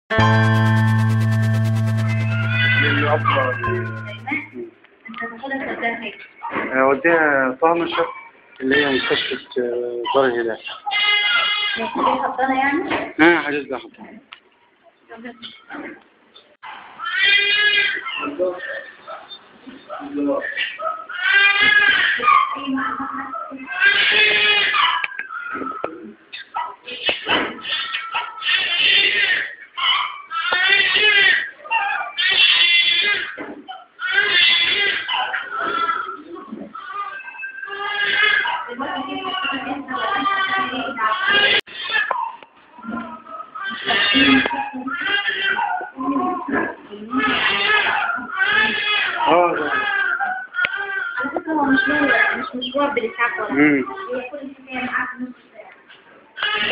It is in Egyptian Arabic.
للأكبر انت تاخدها توديها فين؟ وديها طهمشة اللي هي مستشفى آه، دار الهلال هي حضانة يعني؟ اه حاجز لها حضانة اه على فكرة هو مش مشوار مش مشوار بالإسعاف ولا امم هي كل حكاية معاك نص ساعة